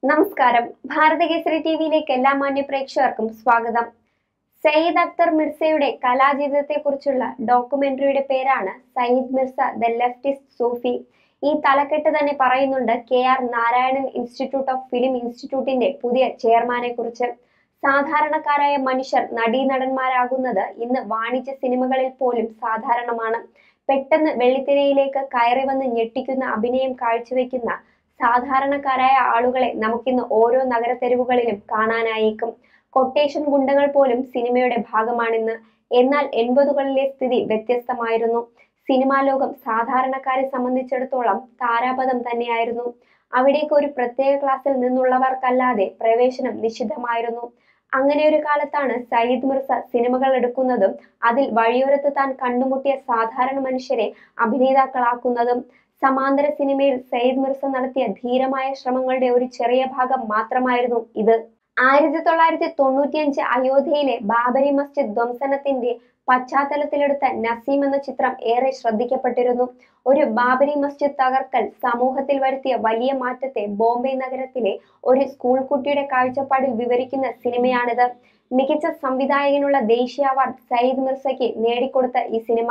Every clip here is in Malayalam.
നമസ്കാരം ഭാരതകേസരി ടി വിയിലേക്ക് എല്ലാ മാന്യ പ്രേക്ഷകർക്കും സ്വാഗതം സയ്യിദ് അക്തർ മിർസയുടെ കലാജീവിതത്തെക്കുറിച്ചുള്ള ഡോക്യുമെന്ററിയുടെ പേരാണ് Saeed Mirza the leftist Sufi ഈ തലക്കെട്ട് തന്നെ പറയുന്നുണ്ട് K R Narayanan institute of film ഇൻസ്റ്റിറ്റ്യൂട്ടിന്റെ പുതിയ ചെയർമാനെ കുറിച്ച് സാധാരണക്കാരായ മനുഷ്യർ നടീനടന്മാരാകുന്നത് ഇന്ന് വാണിജ്യ സിനിമകളിൽ പോലും സാധാരണമാണ് പെട്ടെന്ന് വെള്ളിത്തിരയിലേക്ക് കയറി വന്ന് ഞെട്ടിക്കുന്ന അഭിനയം കാഴ്ചവെക്കുന്ന സാധാരണക്കാരായ ആളുകളെ നമുക്കിന്ന് ഓരോ നഗരത്തെരുവുകളിലും കാണാനായേക്കും കൊട്ടേഷൻ ഗുണ്ടകൾ പോലും സിനിമയുടെ ഭാഗമാണിന്ന് എന്നാൽ എൺപതുകളിലെ സ്ഥിതി വ്യത്യസ്തമായിരുന്നു സിനിമാ ലോകം സാധാരണക്കാരെ സംബന്ധിച്ചിടത്തോളം താരാപഥം തന്നെയായിരുന്നു അവിടേക്ക് ഒരു പ്രത്യേക ക്ലാസ്സിൽ നിന്നുള്ളവർക്കല്ലാതെ പ്രവേശനം നിഷിദ്ധമായിരുന്നു അങ്ങനെ ഒരു കാലത്താണ് സയ്യിദ് മിർസ സിനിമകൾ എടുക്കുന്നതും അതിൽ വഴിയോരത്ത് താൻ കണ്ടുമുട്ടിയ സാധാരണ മനുഷ്യരെ അഭിനേതാക്കളാക്കുന്നതും സമാന്തര സിനിമയിൽ സയ്യിദ് മിർസ നടത്തിയ ധീരമായ ശ്രമങ്ങളുടെ ഒരു ചെറിയ ഭാഗം മാത്രമായിരുന്നു ഇത് ആയിരത്തി തൊള്ളായിരത്തി തൊണ്ണൂറ്റിയഞ്ച് അയോധ്യയിലെ ബാബരി മസ്ജിദ് ധ്വംസനത്തിന്റെ പശ്ചാത്തലത്തിലെടുത്ത നസീം എന്ന ചിത്രം ഏറെ ശ്രദ്ധിക്കപ്പെട്ടിരുന്നു ഒരു ബാബരി മസ്ജിദ് തകർക്കൽ സമൂഹത്തിൽ വരുത്തിയ വലിയ മാറ്റത്തെ ബോംബെ നഗരത്തിലെ ഒരു സ്കൂൾ കുട്ടിയുടെ കാഴ്ചപ്പാടിൽ വിവരിക്കുന്ന സിനിമയാണിത് മികച്ച സംവിധായകനുള്ള ദേശീയ അവാർഡ് സയ്യിദ് മിർസയ്ക്ക് നേടിക്കൊടുത്ത ഈ സിനിമ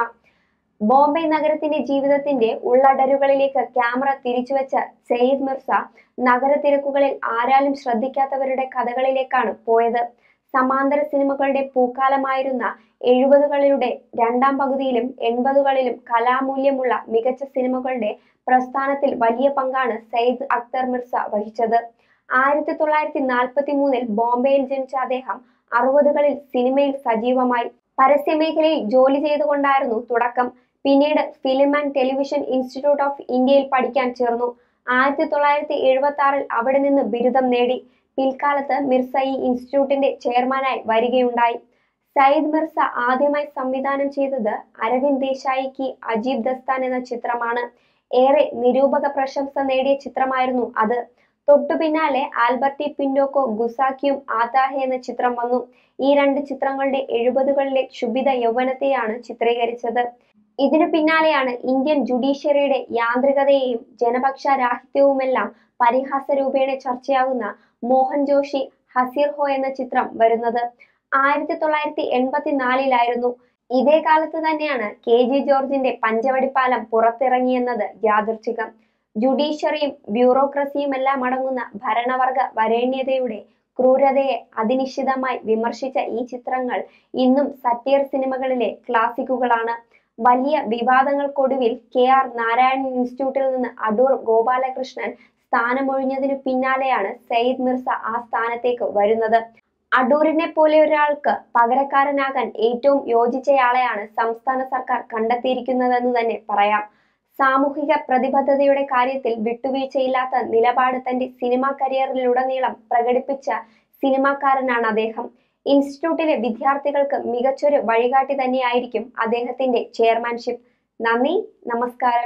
ബോംബെ നഗരത്തിന്റെ ജീവിതത്തിന്റെ ഉള്ളടരുകളിലേക്ക് ക്യാമറ തിരിച്ചുവെച്ച സയ്യിദ് മിർസ നഗരത്തിരക്കുകളിൽ ആരാലും ശ്രദ്ധിക്കാത്തവരുടെ കഥകളിലേക്കാണ് പോയത് സമാന്തര സിനിമകളുടെ പൂക്കാലമായിരുന്ന എഴുപതുകളിലൂടെ രണ്ടാം പകുതിയിലും എൺപതുകളിലും കലാമൂല്യമുള്ള മികച്ച സിനിമകളുടെ പ്രസ്ഥാനത്തിൽ വലിയ പങ്കാണ് സയ്യിദ് അക്തർ മിർസ വഹിച്ചത് ആയിരത്തി തൊള്ളായിരത്തി നാൽപ്പത്തി മൂന്നിൽ ബോംബെയിൽ ജനിച്ച അദ്ദേഹം അറുപതുകളിൽ സിനിമയിൽ സജീവമായി പരസ്യമേഖലയിൽ ജോലി ചെയ്തുകൊണ്ടായിരുന്നു തുടക്കം പിന്നീട് film and television institute of ഇന്ത്യയിൽ പഠിക്കാൻ ചേർന്നു ആയിരത്തി തൊള്ളായിരത്തി എഴുപത്തി ആറിൽ അവിടെ നിന്ന് ബിരുദം നേടി പിൽക്കാലത്ത് മിർസ ഈ ഇൻസ്റ്റിറ്റ്യൂട്ടിന്റെ ചെയർമാനായി വരികയുണ്ടായി സയ്യിദ് മിർസ ആദ്യമായി സംവിധാനം ചെയ്തത് അരവിന്ദ് ദേശായി കി അജീബ് ദസ്താൻ എന്ന ചിത്രമാണ് ഏറെ നിരൂപക പ്രശംസ നേടിയ ചിത്രമായിരുന്നു അത് തൊട്ടു പിന്നാലെ ആൽബർട്ടി പിൻഡോക്കോ ഗുസാക്കിയും ആതാഹെ എന്ന ചിത്രം വന്നു ഈ രണ്ട് ചിത്രങ്ങളുടെ എഴുപതുകളിലെ ക്ഷുഭിത യൗവനത്തെയാണ് ചിത്രീകരിച്ചത് ഇതിനു പിന്നാലെയാണ് ഇന്ത്യൻ ജുഡീഷ്യറിയുടെ യാന്ത്രികതയെയും ജനപക്ഷ രാഹിത്യവുമെല്ലാം പരിഹാസ രൂപേണ ചർച്ചയാകുന്ന മോഹൻ ജോഷി ഹസീർ ഹോ എന്ന ചിത്രം വരുന്നത് ആയിരത്തി തൊള്ളായിരത്തി എൺപത്തിനാലിലായിരുന്നു ഇതേ കാലത്ത് തന്നെയാണ് കെ ജി ജോർജിന്റെ പഞ്ചവടിപ്പാലം പുറത്തിറങ്ങിയെന്നത് യാദൃച്ഛികം ജുഡീഷ്യറിയും ബ്യൂറോക്രസിയും എല്ലാം അടങ്ങുന്ന ഭരണവർഗ വരേണ്യതയുടെ ക്രൂരതയെ അതിനിശ്ചിതമായി വിമർശിച്ച ഈ ചിത്രങ്ങൾ ഇന്നും സറ്റീർ സിനിമകളിലെ ക്ലാസിക്കുകളാണ് വലിയ വിവാദങ്ങൾക്കൊടുവിൽ കെ ആർ നാരായണൻ ഇൻസ്റ്റിറ്റ്യൂട്ടിൽ നിന്ന് അടൂർ ഗോപാലകൃഷ്ണൻ സ്ഥാനമൊഴിഞ്ഞതിനു പിന്നാലെയാണ് സയ്യിദ് മിർസ ആ സ്ഥാനത്തേക്ക് വരുന്നത് അടൂരിനെ പോലെ ഒരാൾക്ക് പകരക്കാരനാകാൻ ഏറ്റവും യോജിച്ചയാളെയാണ് സംസ്ഥാന സർക്കാർ കണ്ടെത്തിയിരിക്കുന്നതെന്ന് തന്നെ പറയാം സാമൂഹിക പ്രതിബദ്ധതയുടെ കാര്യത്തിൽ വിട്ടുവീഴ്ചയില്ലാത്ത നിലപാട് തന്റെ സിനിമാ കരിയറിലുടനീളം പ്രകടിപ്പിച്ച സിനിമാക്കാരനാണ് അദ്ദേഹം ഇൻസ്റ്റിറ്റ്യൂട്ടിലെ വിദ്യാർത്ഥികൾക്ക് മികച്ചൊരു വഴികാട്ടി തന്നെയായിരിക്കും അദ്ദേഹത്തിന്റെ ചെയർമാൻഷിപ്പ് നന്ദി നമസ്കാരം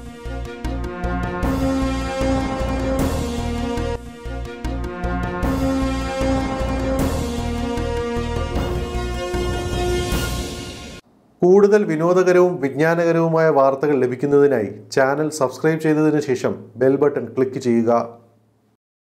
കൂടുതൽ വിനോദകരവും വിജ്ഞാനകരവുമായ വാർത്തകൾ ലഭിക്കുന്നതിനായി ചാനൽ സബ്സ്ക്രൈബ് ചെയ്തതിനു ശേഷം ബെൽ ബട്ടൺ ക്ലിക്ക് ചെയ്യുക